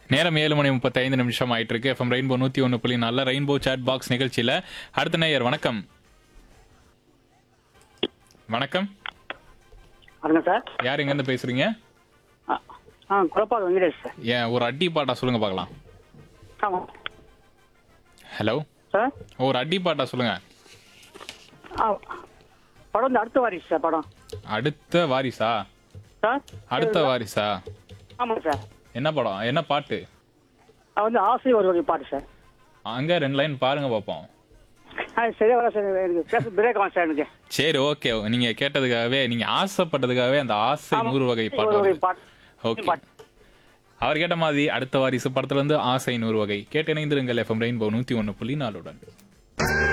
நேரம் ஏழு மணி முப்பத்தைந்து நிமிஷம் ஆயிட்டு இருக்கு எஃப்எம் ரெயின்போ நூத்தி ஒன்று புள்ளி நல்ல ரெயின்போ சாட் பாக்ஸ் நிகழ்ச்சியில அடுத்த நேயர் வணக்கம் வணக்கம் வணக்கம் சார் யார் எங்க இருந்து பேசுறீங்க ஆ ஆ குழப்பாடு வெங்கடேஷ் சார் ஏன் ஒரு அடி பாட்டா சொல்லுங்க பார்க்கலாம் ஆமாம் ஹலோ சார் ஒரு அடி பாட்டா சொல்லுங்க ஆ படம் வந்து அடுத்த வாரிசு சார் படம் அடுத்த வாரிசா சார் அடுத்த வாரிசா ஆமாம் சார் என்ன படம் என்ன பாட்டு அது வந்து ஆசை ஒரு வகை பாட்டு சார் அங்க ரெண்டு லைன் பாருங்க பார்ப்போம் ஆ சரியா வர சார் எனக்கு பேச பிரேக் ஆகும் சார் எனக்கு சரி ஓகே நீங்க கேட்டதுக்காகவே நீங்க ஆசைப்பட்டதுக்காகவே அந்த ஆசை ஆமா. நூறு வகை ஒரு பாட்டு வகை வருது. பாட்டு ஓகே பாட்டு. அவர் கேட்ட மாதிரி அடுத்த வாரிசு படத்துல இருந்து ஆசை நூறு வகை கேட்டு இணைந்திருங்கள் எஃப்எம் ரெயின்போ நூத்தி ஒன்னு புள்ளி நாலுடன்